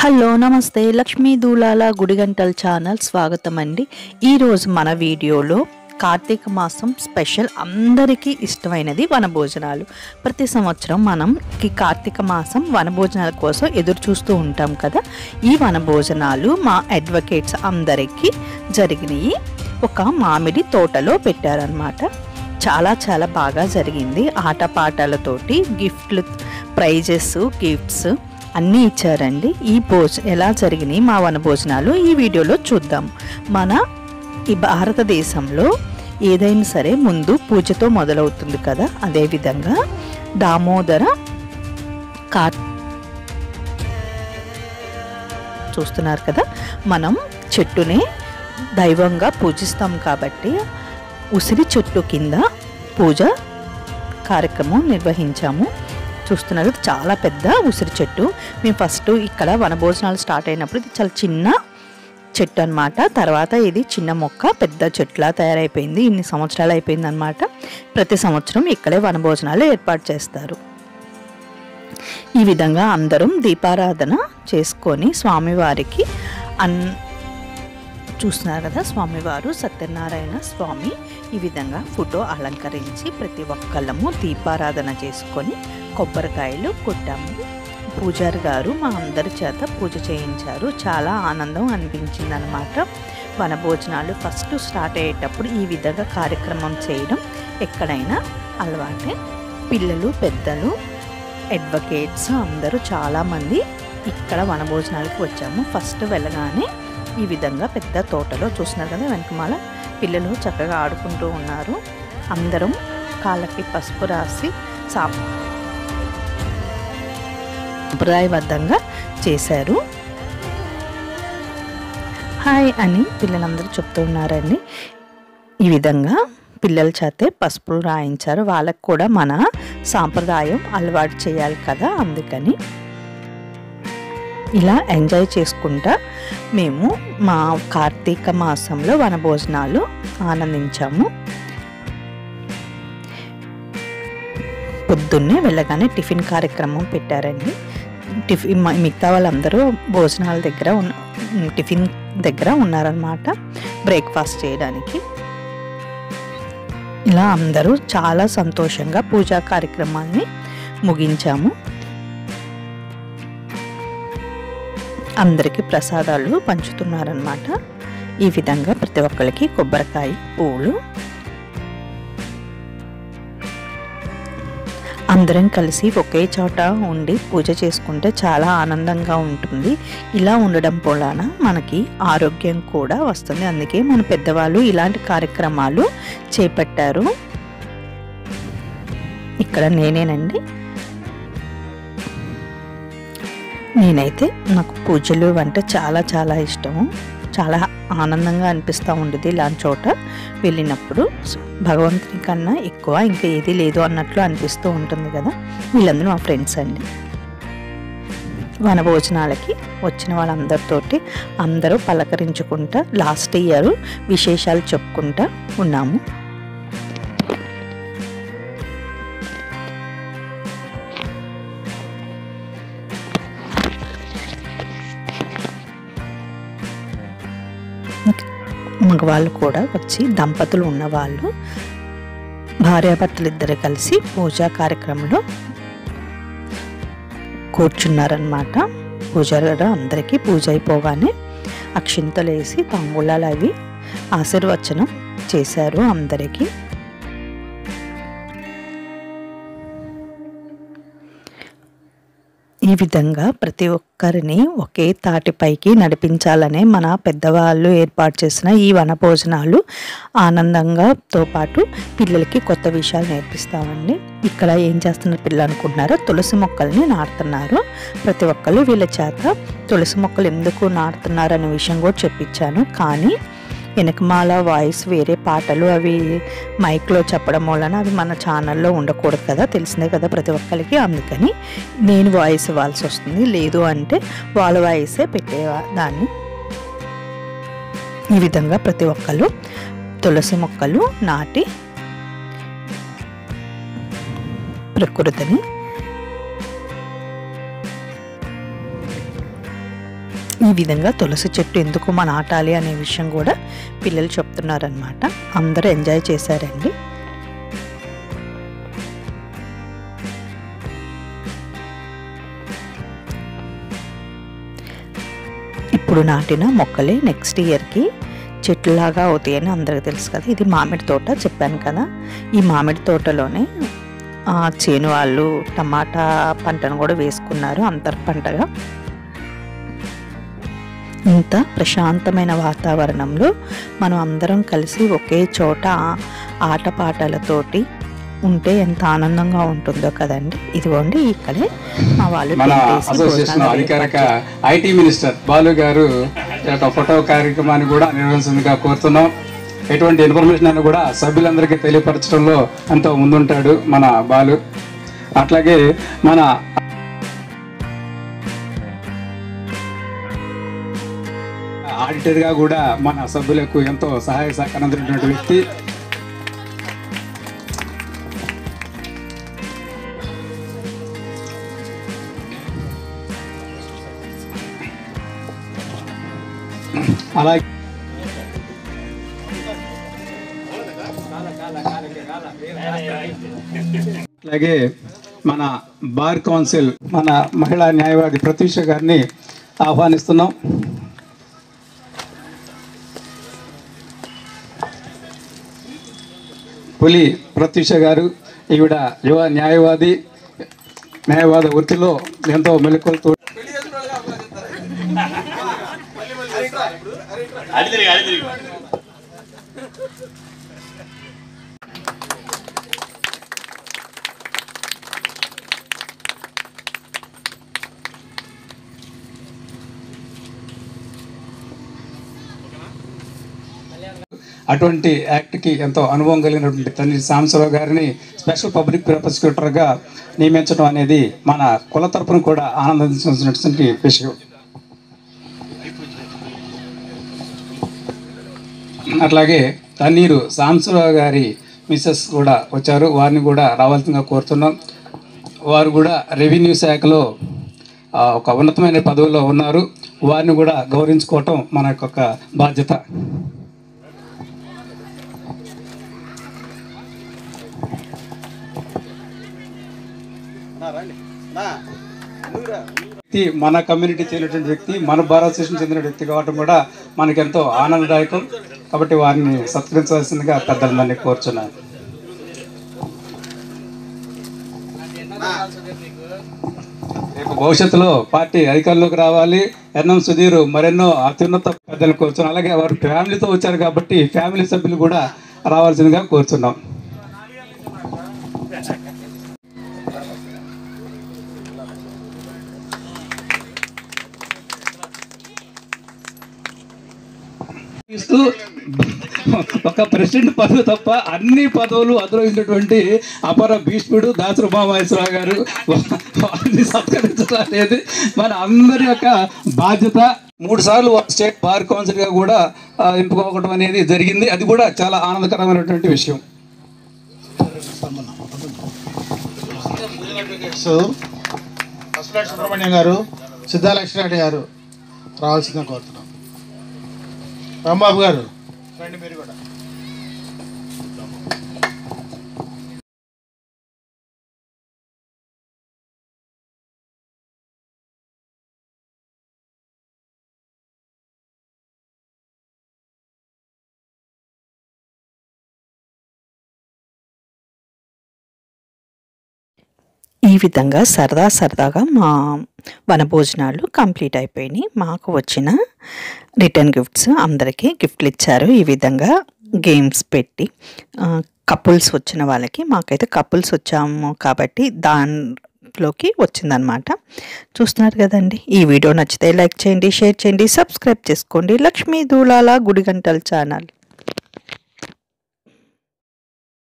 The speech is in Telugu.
హలో నమస్తే లక్ష్మీ దూలాల గుడిగంటల్ ఛానల్ స్వాగతం అండి ఈరోజు మన వీడియోలో కార్తీక మాసం స్పెషల్ అందరికీ ఇష్టమైనది వనభోజనాలు ప్రతి సంవత్సరం మనం ఈ కార్తీక మాసం వనభోజనాల కోసం ఎదురు చూస్తూ ఉంటాం కదా ఈ వనభోజనాలు మా అడ్వకేట్స్ అందరికీ జరిగినాయి ఒక మామిడి తోటలో పెట్టారనమాట చాలా చాలా బాగా జరిగింది ఆటపాటలతోటి గిఫ్ట్లు ప్రైజెస్ గిఫ్ట్స్ అన్నీ ఇచ్చారండి ఈ భోజ ఎలా జరిగినాయి మా వన భోజనాలు ఈ వీడియోలో చూద్దాం మన ఈ భారతదేశంలో ఏదైనా సరే ముందు పూజతో మొదలవుతుంది కదా అదేవిధంగా దామోదర కా చూస్తున్నారు కదా మనం చెట్టునే దైవంగా పూజిస్తాం కాబట్టి ఉసిరి చెట్టు కింద పూజ కార్యక్రమం నిర్వహించాము చూస్తున్నారు ఇది చాలా పెద్ద ఉసిరి చెట్టు మేము ఫస్ట్ ఇక్కడ వనభోజనాలు స్టార్ట్ అయినప్పుడు ఇది చాలా చిన్న చెట్టు అనమాట తర్వాత ఇది చిన్న మొక్క పెద్ద చెట్లా తయారైపోయింది ఇన్ని సంవత్సరాలు అయిపోయింది అనమాట ప్రతి సంవత్సరం ఇక్కడే వనభోజనాలు ఏర్పాటు చేస్తారు ఈ విధంగా అందరం దీపారాధన చేసుకొని స్వామివారికి అన్ చూస్తున్నారు కదా స్వామివారు సత్యనారాయణ స్వామి ఈ విధంగా ఫోటో అలంకరించి ప్రతి ఒక్కళ్ళము దీపారాధన చేసుకొని కొబ్బరికాయలు కొట్టాము పూజారి గారు మా అందరి చేత పూజ చేయించారు చాలా ఆనందం అనిపించింది అనమాట వనభోజనాలు ఫస్ట్ స్టార్ట్ అయ్యేటప్పుడు ఈ విధంగా కార్యక్రమం చేయడం ఎక్కడైనా అలవాటే పిల్లలు పెద్దలు అడ్వకేట్స్ అందరూ చాలామంది ఇక్కడ వనభోజనాలకు వచ్చాము ఫస్ట్ వెళ్ళగానే ఈ విధంగా పెద్ద తోటలో చూస్తున్నారు కదా వెనకమాల పిల్లలు చక్కగా ఆడుకుంటూ ఉన్నారు అందరం కాళ్ళకి పసుపు రాసి సా సంప్రదాయబద్ధంగా చేశారు హాయ్ అని పిల్లలందరూ చెప్తూ ఉన్నారండి ఈ విధంగా పిల్లల చేతే పసుపు రాయించారు వాళ్ళకు కూడా మన సాంప్రదాయం అలవాటు చేయాలి కదా అందుకని ఇలా ఎంజాయ్ చేసుకుంటా మేము మా కార్తీక మాసంలో వనభోజనాలు ఆనందించాము పొద్దున్నే వెళ్ళగానే టిఫిన్ కార్యక్రమం పెట్టారండి టిఫిన్ మిగతా వాళ్ళందరూ భోజనాల దగ్గర ఉన్న టిఫిన్ దగ్గర ఉన్నారనమాట బ్రేక్ఫాస్ట్ చేయడానికి ఇలా అందరూ చాలా సంతోషంగా పూజా కార్యక్రమాన్ని ముగించాము అందరికీ ప్రసాదాలు పంచుతున్నారనమాట ఈ విధంగా ప్రతి ఒక్కరికి కొబ్బరికాయ పూలు అందరం కలిసి ఒకే చోట ఉండి పూజ చేసుకుంటే చాలా ఆనందంగా ఉంటుంది ఇలా ఉండడం వలన మనకి ఆరోగ్యం కూడా వస్తుంది అందుకే మన పెద్దవాళ్ళు ఇలాంటి కార్యక్రమాలు చేపట్టారు ఇక్కడ నేనేనండి నేనైతే నాకు పూజలు అంటే చాలా చాలా ఇష్టము చాలా ఆనందంగా అనిపిస్తూ ఉండేది ఇలాంటి చోట వెళ్ళినప్పుడు భగవంతుని కన్నా ఎక్కువ ఇంకా ఏది లేదు అన్నట్లు అనిపిస్తూ ఉంటుంది కదా వీళ్ళందరూ మా ఫ్రెండ్స్ అండి వనభోజనాలకి వచ్చిన వాళ్ళందరితోటి అందరూ పలకరించుకుంటా లాస్ట్ ఇయర్ విశేషాలు చెప్పుకుంటా ఉన్నాము మగవాళ్ళు కూడా వచ్చి దంపతులు ఉన్నవాళ్ళు భార్యాభర్తలు ఇద్దరు కలిసి పూజా కార్యక్రమంలో కూర్చున్నారనమాట పూజారి గారు అందరికీ పూజ అయిపోగానే అక్షింతలు వేసి తాంబూలాలు అవి ఆశీర్వచనం చేశారు అందరికీ ఈ విధంగా ప్రతి ఒక్కరిని ఒకే తాటిపైకి నడిపించాలనే మన పెద్దవాళ్ళు ఏర్పాటు చేసిన ఈ వనభోజనాలు ఆనందంగాతో పాటు పిల్లలకి కొత్త విషయాలు నేర్పిస్తామండి ఇక్కడ ఏం చేస్తున్నారు పిల్లలు అనుకుంటున్నారో తులసి మొక్కల్ని నాటుతున్నారు ప్రతి ఒక్కరు వీళ్ళ చేత తులసి మొక్కలు ఎందుకు నాటుతున్నారు అనే విషయం కూడా చెప్పించాను కానీ వెనకమాల వాయిస్ వేరే పాటలు అవి మైక్లో చెప్పడం వలన అవి మన ఛానల్లో ఉండకూడదు కదా తెలిసిందే కదా ప్రతి ఒక్కరికి అందుకని నేను వాయిస్ ఇవ్వాల్సి వస్తుంది లేదు అంటే వాళ్ళ వాయిసే పెట్టే దాన్ని ఈ విధంగా ప్రతి ఒక్కరు తులసి మొక్కలు నాటి ప్రకృతిని ఈ విధంగా తులసి చెట్టు ఎందుకు మన నాటాలి అనే విషయం కూడా పిల్లలు చెప్తున్నారనమాట అందరూ ఎంజాయ్ చేశారండి ఇప్పుడు నాటిన మొక్కలే నెక్స్ట్ ఇయర్కి చెట్లులాగా అవుతాయని అందరికీ తెలుసు కదా ఇది మామిడి తోట చెప్పాను కదా ఈ మామిడి తోటలోనే ఆ, చేను వాళ్ళు టమాటా పంటను కూడా వేసుకున్నారు అంతర్ పంటగా ఇంత ప్రశాంతమైన వాతావరణంలో మనం అందరం కలిసి ఒకే చోట ఆటపాటలతోటి ఉంటే ఎంత ఆనందంగా ఉంటుందో కదండి ఇదిగోండి ఇక్కడే మా వాళ్ళు మన tent వేసి అసోసియేషన్ భోజనాలు అధికారిక ఏర్పాటు ఐటీ మినిస్టర్ బాలు గారు ఈ యొక్క ఫోటో కార్యక్రమాన్ని కూడా నిర్వహించిందిగా కోరుతున్నాం ఎటువంటి ఇన్ఫర్మేషన్ అయినా కూడా సభ్యులందరికీ తెలియపరచడంలో ఎంతో ముందుంటాడు మన బాలు అట్లాగే మన ఆడిటర్ గా కూడా మన సభ్యులకు ఎంతో సహాయ సహకారం అందినటువంటి వ్యక్తి అలాగే అలాగే మన బార్ కౌన్సిల్ మన మహిళా న్యాయవాది ప్రతీష గారిని ఆహ్వానిస్తున్నాం పులి ప్రత్యూష గారు ఈవిడ యువ న్యాయవాది న్యాయవాద వృత్తిలో ఎంతో మెలకువలతో అటువంటి యాక్ట్కి ఎంతో అనుభవం కలిగినటువంటి తండ్రి సాంబశివరావు గారిని స్పెషల్ పబ్లిక్ ప్రాసిక్యూటర్గా నియమించడం అనేది మన కుల తరపున కూడా ఆనందించాల్సినటువంటి విషయం అట్లాగే తన్నీరు సాంబశివరావు గారి మిస్సెస్ కూడా వచ్చారు వారిని కూడా రావాల్సిందిగా కోరుతున్నాం వారు కూడా రెవెన్యూ శాఖలో ఆ, ఒక ఉన్నతమైన పదవిలో ఉన్నారు వారిని కూడా గౌరవించుకోవటం మన యొక్క బాధ్యత వ్యక్తి మన కమ్యూనిటీ చెందినటువంటి వ్యక్తి మన భారతదేశం చెందిన వ్యక్తి కావడం కూడా మనకెంతో ఆనందదాయకం కాబట్టి వారిని సత్కరించవలసిందిగా పెద్దలందరినీ కోరుచున్నాను రేపు భవిష్యత్తులో పార్టీ అధికారంలోకి రావాలి ఎన్ఎం సుధీర్ మరెన్నో అత్యున్నత పెద్దలు కోరుచున్నాం అలాగే వారు ఫ్యామిలీతో వచ్చారు కాబట్టి ఫ్యామిలీ సభ్యులు కూడా రావాల్సిందిగా కోరుచున్నాం ఇస్తూ ఒక ప్రెసిడెంట్ పదవి తప్ప అన్ని పదవులు అధిరోహించినటువంటి అపర భీష్ముడు దాసరి ఉమామహేశ్వరరావు గారు వా- వారిని సత్కరించడం అనేది మన అందరి యొక్క బాధ్యత మూడు సార్లు స్టేట్ బార్ కౌన్సిల్ గా కూడా ఆ, ఎంపికవ్వడం అనేది జరిగింది అది కూడా చాలా ఆనందకరమైనటువంటి విషయం సో పసుపులేటి సుబ్రహ్మణ్యం గారు సిద్ధాలక్ష్మిరెడ్డి గారు రావాల్సిందిగా కోరుతున్నాం రాంబాబు గారు రండి మీరు కూడా ఈ విధంగా సరదా సరదాగా మా వనభోజనాలు కంప్లీట్ అయిపోయినాయి మాకు వచ్చిన రిటర్న్ గిఫ్ట్స్ అందరికీ గిఫ్ట్లు ఇచ్చారు ఈ విధంగా గేమ్స్ పెట్టి కపుల్స్ వచ్చిన వాళ్ళకి మాకైతే కపుల్స్ వచ్చాము కాబట్టి దాంట్లోకి వచ్చిందనమాట చూస్తున్నారు కదండి ఈ వీడియో నచ్చితే లైక్ చేయండి షేర్ చేయండి సబ్స్క్రైబ్ చేసుకోండి లక్ష్మీ దూలాల గుడి గంటల ఛానల్